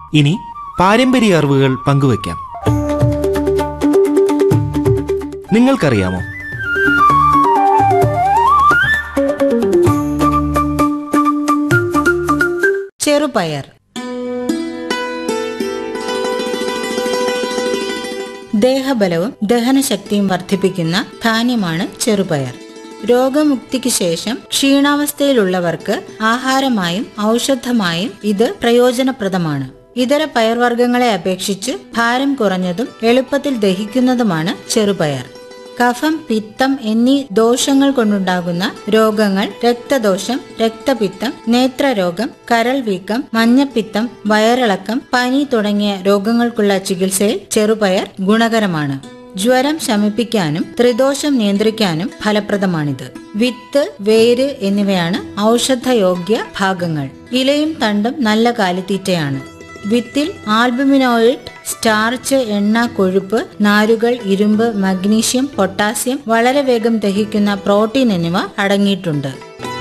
ഇനി പാരമ്പര്യ അറിവുകൾ പങ്കുവയ്ക്കാം നിങ്ങൾക്കറിയാമോ ചെറുപയർ ദേഹബലവും ദഹനശക്തിയും വർദ്ധിപ്പിക്കുന്ന ധാന്യമാണ് ചെറുപയർ രോഗമുക്തിക്ക് ശേഷം ക്ഷീണാവസ്ഥയിലുള്ളവർക്ക് ആഹാരമായും ഔഷധമായും ഇത് പ്രയോജനപ്രദമാണ് ഇതര പയർവർഗ്ഗങ്ങളെ അപേക്ഷിച്ച് ഭാരം കുറഞ്ഞതും എളുപ്പത്തിൽ ദഹിക്കുന്നതുമാണ് ചെറുപയർ കഫം പിത്തം എന്നീ ദോഷങ്ങൾ കൊണ്ടുണ്ടാകുന്ന രോഗങ്ങൾ രക്തദോഷം രക്തപിത്തം നേത്രരോഗം കരൾ വീക്കം മഞ്ഞപ്പിത്തം വയറിളക്കം പനി തുടങ്ങിയ രോഗങ്ങൾക്കുള്ള ചികിത്സയിൽ ചെറുപയർ ഗുണകരമാണ് ജ്വരം ശമിപ്പിക്കാനും ത്രിദോഷം നിയന്ത്രിക്കാനും ഫലപ്രദമാണിത് വിത്ത് വേര് എന്നിവയാണ് ഔഷധയോഗ്യ ഭാഗങ്ങൾ ഇലയും തണ്ടും നല്ല കാലിത്തീറ്റയാണ് വിത്തിൽ ആൽബുമിനോയിഡ് സ്റ്റാർച്ച് എണ്ണ കൊഴുപ്പ് നാരുകൾ ഇരുമ്പ് മഗ്നീഷ്യം പൊട്ടാസ്യം വളരെ വേഗം ദഹിക്കുന്ന പ്രോട്ടീൻ എന്നിവ അടങ്ങിയിട്ടുണ്ട്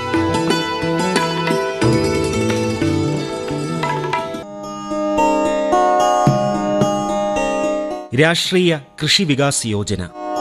രാഷ്ട്രീയ കൃഷി വികാസ് യോജന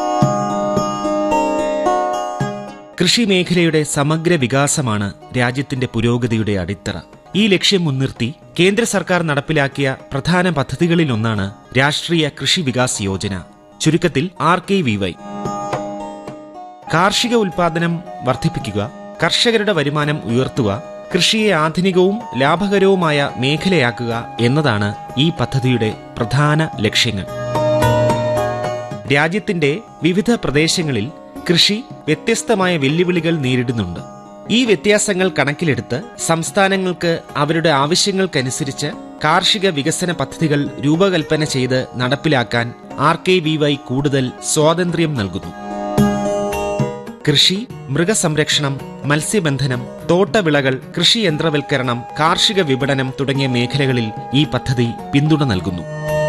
കൃഷി മേഖലയുടെ സമഗ്ര വികാസമാണ് രാജ്യത്തിന്റെ പുരോഗതിയുടെ അടിത്തറ ഈ ലക്ഷ്യം മുൻനിർത്തി കേന്ദ്ര സർക്കാർ നടപ്പിലാക്കിയ പ്രധാന പദ്ധതികളിലൊന്നാണ് രാഷ്ട്രീയ കൃഷി വികാസ് യോജന ചുരുക്കത്തിൽ ആർ കെ വി വൈ കാർഷിക ഉൽപാദനം വർദ്ധിപ്പിക്കുക കർഷകരുടെ വരുമാനം ഉയർത്തുക കൃഷിയെ ആധുനികവും ലാഭകരവുമായ മേഖലയാക്കുക എന്നതാണ് ഈ പദ്ധതിയുടെ പ്രധാന ലക്ഷ്യങ്ങൾ രാജ്യത്തിന്റെ വിവിധ പ്രദേശങ്ങളിൽ കൃഷി വ്യത്യസ്തമായ വെല്ലുവിളികൾ നേരിടുന്നുണ്ട് ഈ വ്യത്യാസങ്ങൾ കണക്കിലെടുത്ത് സംസ്ഥാനങ്ങൾക്ക് അവരുടെ ആവശ്യങ്ങൾക്കനുസരിച്ച് കാർഷിക വികസന പദ്ധതികൾ രൂപകൽപ്പന ചെയ്ത് നടപ്പിലാക്കാൻ ആർ കെ വി വൈ കൂടുതൽ സ്വാതന്ത്ര്യം നൽകുന്നു കൃഷി മൃഗസംരക്ഷണം മത്സ്യബന്ധനം തോട്ടവിളകൾ കൃഷി യന്ത്രവൽക്കരണം കാർഷിക വിപണനം തുടങ്ങിയ മേഖലകളിൽ ഈ പദ്ധതി പിന്തുണ നൽകുന്നു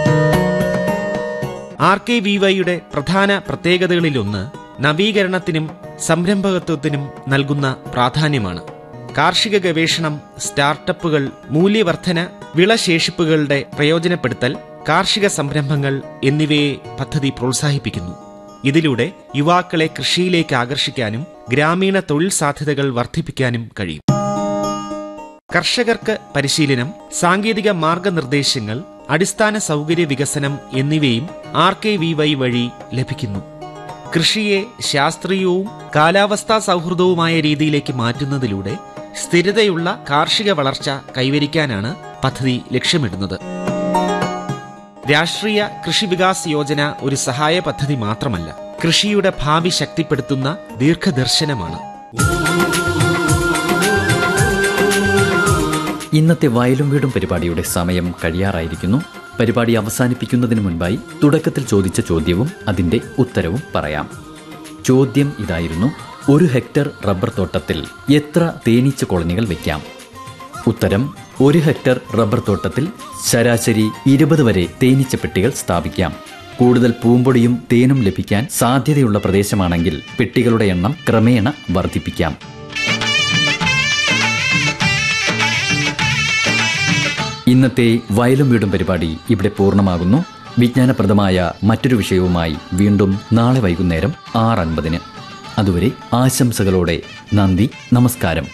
ആർ കെ വി വൈയുടെ പ്രധാന പ്രത്യേകതകളിലൊന്ന് നവീകരണത്തിനും സംരംഭകത്വത്തിനും നൽകുന്ന പ്രാധാന്യമാണ് കാർഷിക ഗവേഷണം സ്റ്റാർട്ടപ്പുകൾ മൂല്യവർധന വിളശേഷിപ്പുകളുടെ പ്രയോജനപ്പെടുത്തൽ കാർഷിക സംരംഭങ്ങൾ എന്നിവയെ പദ്ധതി പ്രോത്സാഹിപ്പിക്കുന്നു ഇതിലൂടെ യുവാക്കളെ കൃഷിയിലേക്ക് ആകർഷിക്കാനും ഗ്രാമീണ തൊഴിൽ സാധ്യതകൾ വർദ്ധിപ്പിക്കാനും കഴിയും കർഷകർക്ക് പരിശീലനം സാങ്കേതിക മാർഗനിർദ്ദേശങ്ങൾ അടിസ്ഥാന സൗകര്യ വികസനം എന്നിവയും ആർ കെ വി വൈ വഴി ലഭിക്കുന്നു കൃഷിയെ ശാസ്ത്രീയവും കാലാവസ്ഥാ സൗഹൃദവുമായ രീതിയിലേക്ക് മാറ്റുന്നതിലൂടെ സ്ഥിരതയുള്ള കാർഷിക വളർച്ച കൈവരിക്കാനാണ് പദ്ധതി ലക്ഷ്യമിടുന്നത് രാഷ്ട്രീയ കൃഷി വികാസ് യോജന ഒരു സഹായ പദ്ധതി മാത്രമല്ല കൃഷിയുടെ ഭാവി ശക്തിപ്പെടുത്തുന്ന ദീർഘദർശനമാണ് ഇന്നത്തെ വയലും വീടും പരിപാടിയുടെ സമയം കഴിയാറായിരിക്കുന്നു പരിപാടി അവസാനിപ്പിക്കുന്നതിന് മുൻപായി തുടക്കത്തിൽ ചോദിച്ച ചോദ്യവും അതിന്റെ ഉത്തരവും പറയാം ചോദ്യം ഇതായിരുന്നു ഒരു ഹെക്ടർ റബ്ബർ തോട്ടത്തിൽ എത്ര തേനീച്ച കോളനികൾ വയ്ക്കാം ഉത്തരം ഒരു ഹെക്ടർ റബ്ബർ തോട്ടത്തിൽ ശരാശരി ഇരുപത് വരെ തേനീച്ച പെട്ടികൾ സ്ഥാപിക്കാം കൂടുതൽ പൂമ്പൊടിയും തേനും ലഭിക്കാൻ സാധ്യതയുള്ള പ്രദേശമാണെങ്കിൽ പെട്ടികളുടെ എണ്ണം ക്രമേണ വർദ്ധിപ്പിക്കാം ഇന്നത്തെ വയലും വീടും പരിപാടി ഇവിടെ പൂർണ്ണമാകുന്നു വിജ്ഞാനപ്രദമായ മറ്റൊരു വിഷയവുമായി വീണ്ടും നാളെ വൈകുന്നേരം ആറ് അൻപതിന് അതുവരെ ആശംസകളോടെ നന്ദി നമസ്കാരം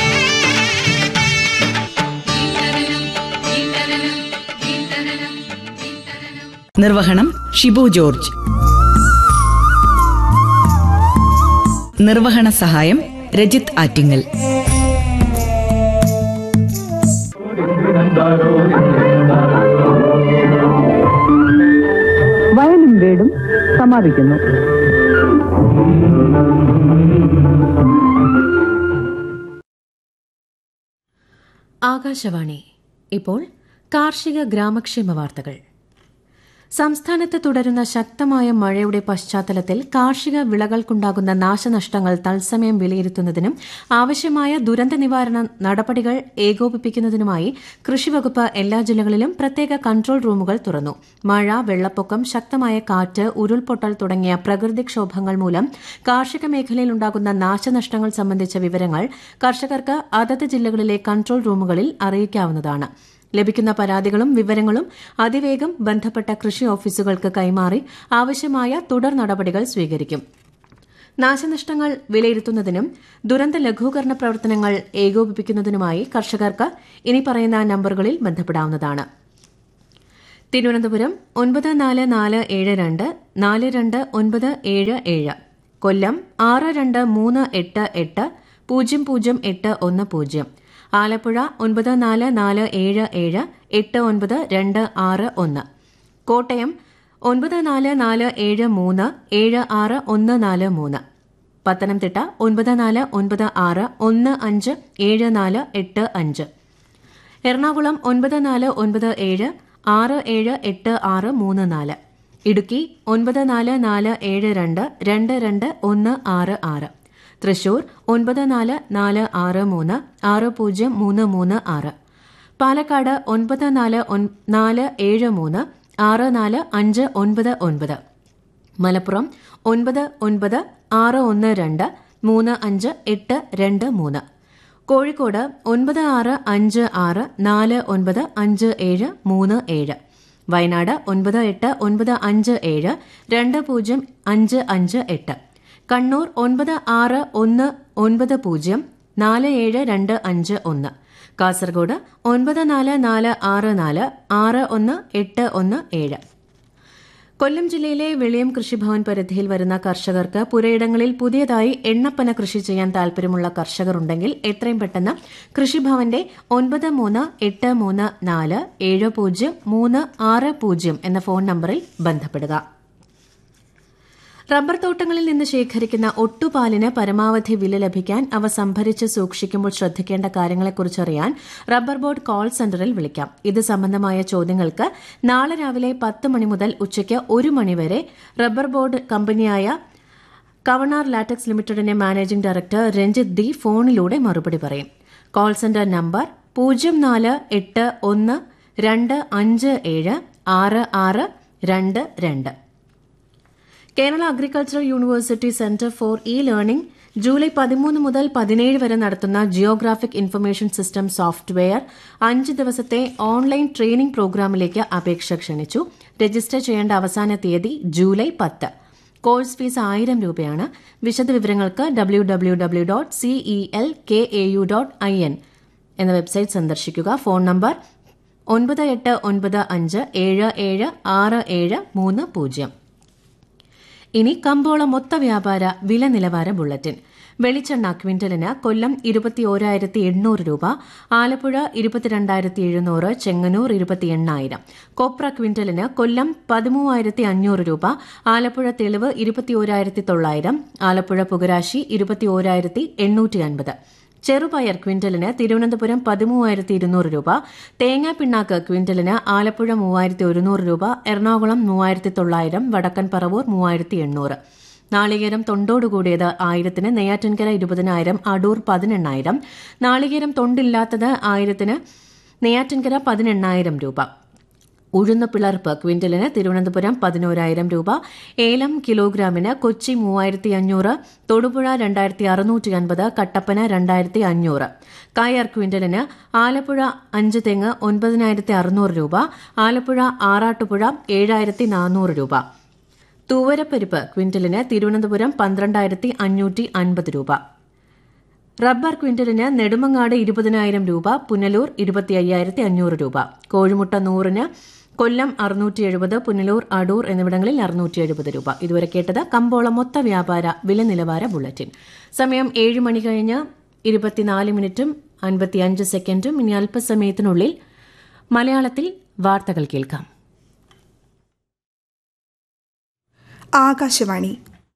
നിർവഹണം ഷിബു ജോർജ് നിർവഹണ സഹായം രജിത് ആറ്റിങ്ങൽ വയലും വീടും സമാപിക്കുന്നു ആകാശവാണി ഇപ്പോൾ കാർഷിക ഗ്രാമക്ഷേമ വാർത്തകൾ സംസ്ഥാനത്ത് തുടരുന്ന ശക്തമായ മഴയുടെ പശ്ചാത്തലത്തിൽ കാർഷിക വിളകൾക്കുണ്ടാകുന്ന നാശനഷ്ടങ്ങൾ തത്സമയം വിലയിരുത്തുന്നതിനും ആവശ്യമായ ദുരന്ത നിവാരണ നടപടികൾ ഏകോപിപ്പിക്കുന്നതിനുമായി കൃഷിവകുപ്പ് എല്ലാ ജില്ലകളിലും പ്രത്യേക കൺട്രോൾ റൂമുകൾ തുറന്നു മഴ വെള്ളപ്പൊക്കം ശക്തമായ കാറ്റ് ഉരുൾപൊട്ടൽ തുടങ്ങിയ പ്രകൃതിക്ഷോഭങ്ങൾ മൂലം കാർഷിക മേഖലയിൽ ഉണ്ടാകുന്ന നാശനഷ്ടങ്ങൾ സംബന്ധിച്ച വിവരങ്ങൾ കർഷകർക്ക് അതത് ജില്ലകളിലെ കൺട്രോൾ റൂമുകളിൽ അറിയിക്കാവുന്നതാണ് ലഭിക്കുന്ന പരാതികളും വിവരങ്ങളും അതിവേഗം ബന്ധപ്പെട്ട കൃഷി ഓഫീസുകൾക്ക് കൈമാറി ആവശ്യമായ തുടർ നടപടികൾ സ്വീകരിക്കും നാശനഷ്ടങ്ങൾ വിലയിരുത്തുന്നതിനും ദുരന്ത ലഘൂകരണ പ്രവർത്തനങ്ങൾ ഏകോപിപ്പിക്കുന്നതിനുമായി കർഷകർക്ക് ഇനി പറയുന്ന നമ്പറുകളിൽ ബന്ധപ്പെടാവുന്നതാണ് തിരുവനന്തപുരം ഒൻപത് നാല് നാല് ഏഴ് രണ്ട് നാല് രണ്ട് ഒൻപത് ഏഴ് ഏഴ് കൊല്ലം ആറ് രണ്ട് മൂന്ന് എട്ട് എട്ട് പൂജ്യം പൂജ്യം എട്ട് ഒന്ന് പൂജ്യം ആലപ്പുഴ ഒൻപത് നാല് നാല് ഏഴ് ഏഴ് എട്ട് ഒൻപത് രണ്ട് ആറ് ഒന്ന് കോട്ടയം ഒൻപത് നാല് നാല് ഏഴ് മൂന്ന് ഏഴ് ആറ് ഒന്ന് നാല് മൂന്ന് പത്തനംതിട്ട ഒൻപത് നാല് ഒൻപത് ആറ് ഒന്ന് അഞ്ച് ഏഴ് നാല് എട്ട് അഞ്ച് എറണാകുളം ഒൻപത് നാല് ഒൻപത് ഏഴ് ആറ് ഏഴ് എട്ട് ആറ് മൂന്ന് നാല് ഇടുക്കി ഒൻപത് നാല് നാല് ഏഴ് രണ്ട് രണ്ട് രണ്ട് ഒന്ന് ആറ് ആറ് തൃശൂർ ഒൻപത് നാല് നാല് ആറ് മൂന്ന് ആറ് പൂജ്യം മൂന്ന് മൂന്ന് ആറ് പാലക്കാട് ഒൻപത് നാല് ഒൻ- നാല് ഏഴ് മൂന്ന് ആറ് നാല് അഞ്ച് ഒൻപത് ഒൻപത് മലപ്പുറം ഒൻപത് ഒൻപത് ആറ് ഒന്ന് രണ്ട് മൂന്ന് അഞ്ച് എട്ട് രണ്ട് മൂന്ന് കോഴിക്കോട് ഒൻപത് ആറ് അഞ്ച് ആറ് നാല് ഒൻപത് അഞ്ച് ഏഴ് മൂന്ന് ഏഴ് വയനാട് ഒൻപത് എട്ട് ഒൻപത് അഞ്ച് ഏഴ് രണ്ട് പൂജ്യം അഞ്ച് അഞ്ച് എട്ട് കണ്ണൂർ ഒൻപത് ആറ് ഒന്ന് ഒൻപത് പൂജ്യം നാല് ഏഴ് രണ്ട് അഞ്ച് ഒന്ന് കാസർഗോഡ് ഒൻപത് നാല് നാല് ആറ് നാല് ആറ് ഒന്ന് എട്ട് ഒന്ന് ഏഴ് കൊല്ലം ജില്ലയിലെ വെളിയം കൃഷിഭവൻ പരിധിയിൽ വരുന്ന കർഷകർക്ക് പുരയിടങ്ങളിൽ പുതിയതായി എണ്ണപ്പന കൃഷി ചെയ്യാൻ താൽപര്യമുള്ള കർഷകർ ഉണ്ടെങ്കിൽ എത്രയും പെട്ടെന്ന് കൃഷിഭവന്റെ ഒൻപത് മൂന്ന് എട്ട് മൂന്ന് നാല് ഏഴ് പൂജ്യം മൂന്ന് ആറ് പൂജ്യം എന്ന ഫോൺ നമ്പറിൽ ബന്ധപ്പെടുക റബ്ബർ തോട്ടങ്ങളിൽ നിന്ന് ശേഖരിക്കുന്ന ഒട്ടുപാലിന് പരമാവധി വില ലഭിക്കാൻ അവ സംഭരിച്ച് സൂക്ഷിക്കുമ്പോൾ ശ്രദ്ധിക്കേണ്ട കാര്യങ്ങളെക്കുറിച്ചറിയാൻ റബ്ബർ ബോർഡ് കോൾ സെന്ററിൽ വിളിക്കാം ഇത് സംബന്ധമായ ചോദ്യങ്ങൾക്ക് നാളെ രാവിലെ പത്ത് മണി മുതൽ ഉച്ചയ്ക്ക് ഒരു മണിവരെ റബ്ബർ ബോർഡ് കമ്പനിയായ കവണാർ ലാറ്റക്സ് ലിമിറ്റഡിന്റെ മാനേജിംഗ് ഡയറക്ടർ രഞ്ജിത്ത് ഡി ഫോണിലൂടെ മറുപടി പറയും കോൾ സെന്റർ നമ്പർ പൂജ്യം നാല് എട്ട് ഒന്ന് രണ്ട് അഞ്ച് ഏഴ് ആറ് ആറ് രണ്ട് രണ്ട് Kerala agricultural university centre for e learning July പതിമൂന്ന് മുതൽ പതിനേഴ് വരെ നടത്തുന്ന ജിയോഗ്രാഫിക് ഇൻഫർമേഷൻ സിസ്റ്റം സോഫ്റ്റ്വെയർ അഞ്ച് ദിവസത്തെ ഓൺലൈൻ ട്രെയിനിംഗ് പ്രോഗ്രാമിലേക്ക് അപേക്ഷ ക്ഷണിച്ചു രജിസ്റ്റർ ചെയ്യേണ്ട അവസാന തീയതി ജൂലൈ പത്ത് കോഴ്സ് ഫീസ് ആയിരം രൂപയാണ് വിശദവിവരങ്ങൾക്ക് W W W dot CE L K A U dot I N എന്ന വെബ്സൈറ്റ് സന്ദർശിക്കുക ഫോൺ നമ്പർ ഒൻപത് എട്ട് ഒൻപത് അഞ്ച് ഏഴ് ഏഴ് ആറ് ഏഴ് മൂന്ന് പൂജ്യം ഇനി കമ്പോള മൊത്ത വ്യാപാര വില നിലവാര ബുള്ളറ്റിൻ വെളിച്ചെണ്ണ ക്വിന്റലിന് കൊല്ലം ഇരുപത്തി ഓരായിരത്തി എണ്ണൂറ് രൂപ ആലപ്പുഴ ഇരുപത്തിരണ്ടായിരത്തി എഴുന്നൂറ് ചെങ്ങന്നൂർ ഇരുപത്തി എണ്ണായിരം കൊപ്ര ക്വിന്റലിന് കൊല്ലം പതിമൂവായിരത്തി അഞ്ഞൂറ് രൂപ ആലപ്പുഴ തെളിവ് ഇരുപത്തി ഓരായിരത്തി തൊള്ളായിരം ആലപ്പുഴ പുകരാശി ഇരുപത്തി ഓരായിരത്തി എണ്ണൂറ്റി അൻപത് ചെറുപയർ ക്വിന്റലിന് തിരുവനന്തപുരം പതിമൂവായിരത്തി ഇരുന്നൂറ് രൂപ തേങ്ങാ പിണ്ണാക്ക് ക്വിന്റലിന് ആലപ്പുഴ മൂവായിരത്തി ഒരുന്നൂറ് രൂപ എറണാകുളം മൂവായിരത്തി തൊള്ളായിരം വടക്കൻ പറവൂർ മൂവായിരത്തി എണ്ണൂറ് നാളികേരം തൊണ്ടോടുകൂടിയത് ആയിരത്തിന് നെയ്യാറ്റിൻകര ഇരുപതിനായിരം അടൂർ പതിനെണ്ണായിരം നാളികേരം തൊണ്ടില്ലാത്തത് ആയിരത്തിന് നെയ്യാറ്റിൻകര പതിനെണ്ണായിരം രൂപ ഉഴുന്ന് പിളർപ്പ് ക്വിന്റലിന് തിരുവനന്തപുരം പതിനോരായിരം രൂപ ഏലം കിലോഗ്രാമിന് കൊച്ചി മൂവായിരത്തി അഞ്ഞൂറ് തൊടുപുഴ രണ്ടായിരത്തി അറുന്നൂറ്റി അൻപത് കട്ടപ്പന രണ്ടായിരത്തി അഞ്ഞൂറ് കയർ ക്വിന്റലിന് ആലപ്പുഴ അഞ്ച് തെങ്ങ് ഒൻപതിനായിരത്തി അറുന്നൂറ് രൂപ ആലപ്പുഴ ആറാട്ടുപുഴ ഏഴായിരത്തി നാനൂറ് രൂപ തൂവരപ്പരിപ്പ് ക്വിന്റലിന് തിരുവനന്തപുരം പന്ത്രണ്ടായിരത്തി അഞ്ഞൂറ്റി അൻപത് രൂപ റബ്ബർ ക്വിന്റലിന് നെടുമങ്ങാട് ഇരുപതിനായിരം രൂപ പുനലൂർ ഇരുപത്തി അയ്യായിരത്തി അഞ്ഞൂറ് രൂപ കോഴിമുട്ട നൂറിന് കൊല്ലം അറുന്നൂറ്റി എഴുപത് പുനലൂർ അടൂർ എന്നിവിടങ്ങളിൽ അറുന്നൂറ്റി എഴുപത് രൂപ ഇതുവരെ കേട്ടത് കമ്പോള മൊത്ത വ്യാപാര വില നിലവാര ബുള്ളറ്റിൻ സമയം ഏഴ് മണി കഴിഞ്ഞ് ഇരുപത്തിനാല് മിനിറ്റും അൻപത്തിയഞ്ച് സെക്കൻഡും ഇനി അല്പസമയത്തിനുള്ളിൽ മലയാളത്തിൽ വാർത്തകൾ കേൾക്കാം ആകാശവാണി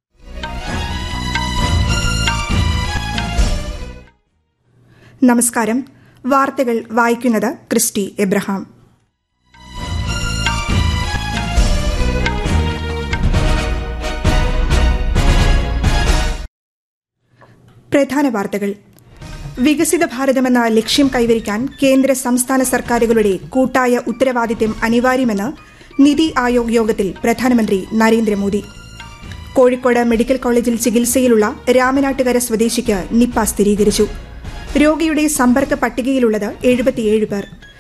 നമസ്കാരം വാർത്തകൾ വായിക്കുന്നത് ക്രിസ്റ്റി എബ്രഹാം പ്രധാന വാർത്തകൾ വികസിത ഭാരതമെന്ന ലക്ഷ്യം കൈവരിക്കാൻ കേന്ദ്ര സംസ്ഥാന സർക്കാരുകളുടെ കൂട്ടായ ഉത്തരവാദിത്യം അനിവാര്യമെന്ന് നിതി ആയോഗ് യോഗത്തിൽ പ്രധാനമന്ത്രി നരേന്ദ്രമോദി കോഴിക്കോട് മെഡിക്കൽ കോളേജിൽ ചികിത്സയിലുള്ള രാമനാട്ടുകര സ്വദേശിക്ക് നിപ്പ സ്ഥിരീകരിച്ചു രോഗിയുടെ സമ്പർക്ക പട്ടികയിലുള്ളത് എഴുപത്തിയേഴ് പേർ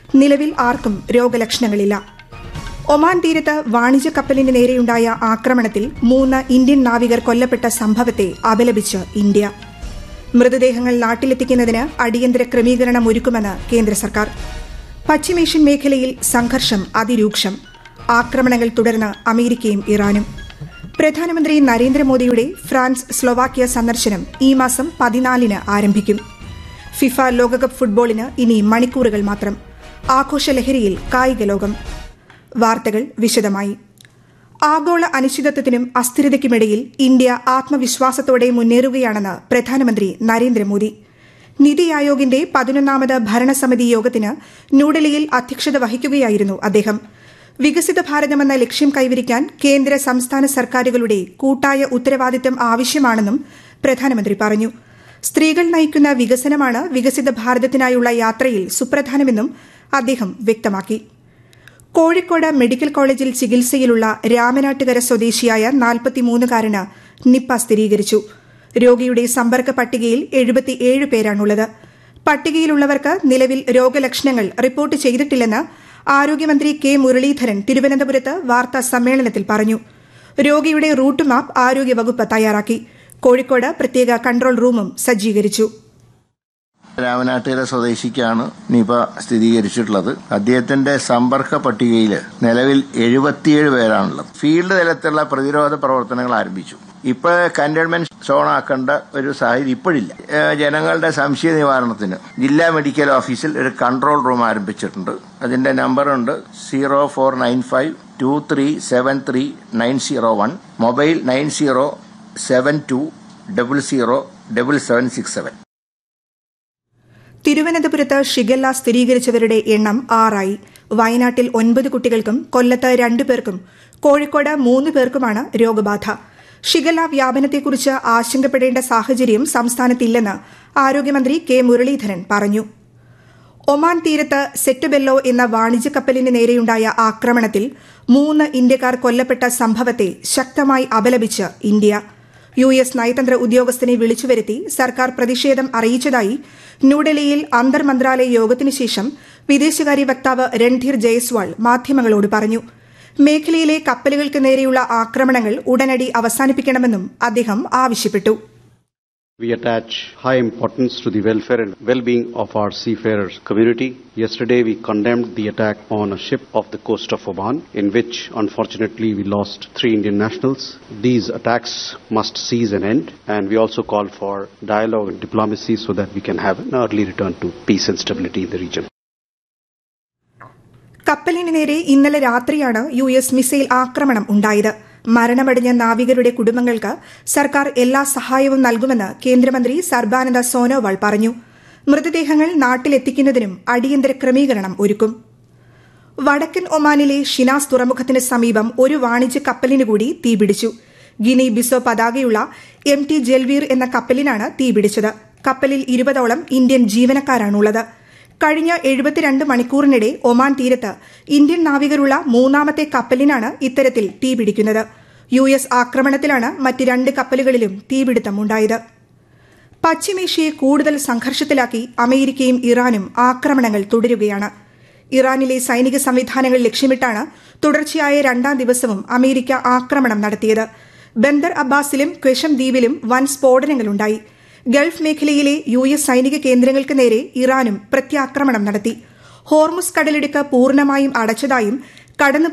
നിലവിൽ ആർക്കും രോഗലക്ഷണങ്ങളില്ല ഒമാൻ തീരത്ത് വാണിജ്യ കപ്പലിന് നേരെയുണ്ടായ ആക്രമണത്തിൽ മൂന്ന് ഇന്ത്യൻ നാവികർ കൊല്ലപ്പെട്ട സംഭവത്തെ അപലപിച്ച് ഇന്ത്യ മൃതദേഹങ്ങൾ നാട്ടിലെത്തിക്കുന്നതിന് അടിയന്തര ക്രമീകരണം ഒരുക്കുമെന്ന് കേന്ദ്ര സർക്കാർ പശ്ചിമേഷ്യൻ മേഖലയിൽ സംഘർഷം അതിരൂക്ഷം ആക്രമണങ്ങൾ തുടർന്ന് അമേരിക്കയും ഇറാനും പ്രധാനമന്ത്രി നരേന്ദ്രമോദിയുടെ ഫ്രാൻസ് സ്ലൊവാക്യ സന്ദർശനം ഈ മാസം പതിനാലിന് ആരംഭിക്കും ഫിഫ ലോകകപ്പ് ഫുട്ബോളിന് ഇനി മണിക്കൂറുകൾ മാത്രം ആഘോഷലഹരിയിൽ കായിക ലോകം വാർത്തകൾ വിശദമായി ആഗോള അനിശ്ചിതത്വത്തിനും അസ്ഥിരതയ്ക്കുമിടയിൽ ഇന്ത്യ ആത്മവിശ്വാസത്തോടെ മുന്നേറുകയാണെന്ന് പ്രധാനമന്ത്രി നരേന്ദ്രമോദി നിതി ആയോഗിന്റെ പതിനൊന്നാമത് ഭരണസമിതി യോഗത്തിന് ന്യൂഡൽഹിയിൽ അധ്യക്ഷത വഹിക്കുകയായിരുന്നു അദ്ദേഹം വികസിത ഭാരതമെന്ന ലക്ഷ്യം കൈവരിക്കാൻ കേന്ദ്ര സംസ്ഥാന സർക്കാരുകളുടെ കൂട്ടായ ഉത്തരവാദിത്തം ആവശ്യമാണെന്നും പ്രധാനമന്ത്രി പറഞ്ഞു സ്ത്രീകൾ നയിക്കുന്ന വികസനമാണ് വികസിത ഭാരതത്തിനായുള്ള യാത്രയിൽ സുപ്രധാനമെന്നും അദ്ദേഹം വ്യക്തമാക്കി കോഴിക്കോട് മെഡിക്കൽ കോളേജിൽ ചികിത്സയിലുള്ള രാമനാട്ടുകര സ്വദേശിയായ നാൽപ്പത്തിമൂന്നുകാരന് നിപ്പ സ്ഥിരീകരിച്ചു രോഗിയുടെ സമ്പർക്ക പട്ടികയിൽ എഴുപത്തിയേഴ് പേരാണുള്ളത് പട്ടികയിലുള്ളവർക്ക് നിലവിൽ രോഗലക്ഷണങ്ങൾ റിപ്പോർട്ട് ചെയ്തിട്ടില്ലെന്ന് ആരോഗ്യമന്ത്രി കെ മുരളീധരൻ തിരുവനന്തപുരത്ത് വാർത്താ സമ്മേളനത്തിൽ പറഞ്ഞു രോഗിയുടെ റൂട്ട് മാപ്പ് ആരോഗ്യവകുപ്പ് തയ്യാറാക്കി കോഴിക്കോട് പ്രത്യേക കൺട്രോൾ റൂമും സജ്ജീകരിച്ചു രാമനാട്ടുകര സ്വദേശിക്കാണ് നിപ സ്ഥിരീകരിച്ചിട്ടുള്ളത് അദ്ദേഹത്തിന്റെ സമ്പർക്ക പട്ടികയിൽ നിലവിൽ എഴുപത്തിയേഴ് പേരാണുള്ളത് ഫീൽഡ് തലത്തിലുള്ള പ്രതിരോധ പ്രവർത്തനങ്ങൾ ആരംഭിച്ചു ഇപ്പോൾ കണ്ടെയ്ൻമെന്റ് സോൺ ആക്കേണ്ട ഒരു സാഹചര്യം ഇപ്പോഴില്ല ഏഹ് ജനങ്ങളുടെ സംശയ നിവാരണത്തിന് ജില്ലാ മെഡിക്കൽ ഓഫീസിൽ ഒരു കൺട്രോൾ റൂം ആരംഭിച്ചിട്ടുണ്ട് അതിന്റെ നമ്പറുണ്ട് zero four nine five two three seven three nine zero one mobile nine zero seven two double zero double seven six seven തിരുവനന്തപുരത്ത് ഷിഗല്ല സ്ഥിരീകരിച്ചവരുടെ എണ്ണം ആറായി വയനാട്ടിൽ ഒൻപത് കുട്ടികൾക്കും കൊല്ലത്ത് രണ്ടു പേർക്കും കോഴിക്കോട് മൂന്ന് പേർക്കുമാണ് രോഗബാധ ഷിഗല്ല വ്യാപനത്തെക്കുറിച്ച് ആശങ്കപ്പെടേണ്ട സാഹചര്യം സംസ്ഥാനത്തില്ലെന്ന് ആരോഗ്യമന്ത്രി കെ മുരളീധരൻ പറഞ്ഞു ഒമാൻ തീരത്ത് സെറ്റുബെല്ലോ എന്ന വാണിജ്യ കപ്പലിന് നേരെയുണ്ടായ ആക്രമണത്തിൽ മൂന്ന് ഇന്ത്യക്കാർ കൊല്ലപ്പെട്ട സംഭവത്തെ ശക്തമായി അപലപിച്ച് ഇന്ത്യ യു എസ് നയതന്ത്ര ഉദ്യോഗസ്ഥനെ വിളിച്ചുവരുത്തി സർക്കാർ പ്രതിഷേധം അറിയിച്ചതായി ന്യൂഡൽഹിയിൽ അന്തർ മന്ത്രാലയ യോഗത്തിനു ശേഷം വിദേശകാര്യ വക്താവ് രൺധീർ ജയ്സ്വാൾ മാധ്യമങ്ങളോട് പറഞ്ഞു മേഖലയിലെ കപ്പലുകൾക്ക് നേരെയുള്ള ആക്രമണങ്ങൾ ഉടനടി അവസാനിപ്പിക്കണമെന്നും അദ്ദേഹം ആവശ്യപ്പെട്ടു We attach high importance to the welfare and well-being of our seafarers community. Yesterday we condemned the attack on a ship off the coast of Oman in which unfortunately we lost three Indian nationals. These attacks must cease and end and we also call for dialogue and diplomacy so that we can have an early return to peace and stability in the region. കപ്പലിന് നേരെ ഇന്നലെ രാത്രിയാണ് U S missile ആക്രമണം ഉണ്ടായത് മരണമടഞ്ഞ നാവികരുടെ കുടുംബങ്ങൾക്ക് സർക്കാർ എല്ലാ സഹായവും നൽകുമെന്ന് കേന്ദ്രമന്ത്രി സർബാനന്ദ സോനോവാൾ പറഞ്ഞു മൃതദേഹങ്ങൾ നാട്ടിലെത്തിക്കുന്നതിനും അടിയന്തര ക്രമീകരണം ഒരുക്കും വടക്കൻ ഒമാനിലെ ഷിനാസ് തുറമുഖത്തിന് സമീപം ഒരു വാണിജ്യ കപ്പലിന് കൂടി തീപിടിച്ചു ഗിനി ബിസോ പതാകയുള്ള എം ടി ജൽവീർ എന്ന കപ്പലിനാണ് തീപിടിച്ചത് കപ്പലിൽ ഇരുപതോളം ഇന്ത്യൻ ജീവനക്കാരാണുള്ളത് കഴിഞ്ഞ എഴുപത്തിരണ്ട് മണിക്കൂറിനിടെ ഒമാൻ തീരത്ത് ഇന്ത്യൻ നാവികരുള്ള മൂന്നാമത്തെ കപ്പലിനാണ് ഇത്തരത്തിൽ തീപിടിക്കുന്നത് യു എസ് ആക്രമണത്തിലാണ് മറ്റ് രണ്ട് കപ്പലുകളിലും തീപിടുത്തമുണ്ടായത് പശ്ചിമേഷ്യയെ കൂടുതൽ സംഘർഷത്തിലാക്കി അമേരിക്കയും ഇറാനും ആക്രമണങ്ങൾ തുടരുകയാണ് ഇറാനിലെ സൈനിക സംവിധാനങ്ങൾ ലക്ഷ്യമിട്ടാണ് തുടർച്ചയായ രണ്ടാം ദിവസവും അമേരിക്ക ആക്രമണം നടത്തിയത് ബന്ദർ അബ്ബാസിലും ക്വശം ദ്വീപിലും വൻ സ്ഫോടനങ്ങളുണ്ടായി ഗൾഫ് മേഖലയിലെ യു എസ് സൈനിക കേന്ദ്രങ്ങൾക്ക് നേരെ ഇറാനും പ്രത്യാക്രമണം നടത്തി ഹോർമുസ് കടലിടുക്ക് പൂർണ്ണമായും അടച്ചതായും കടന്നു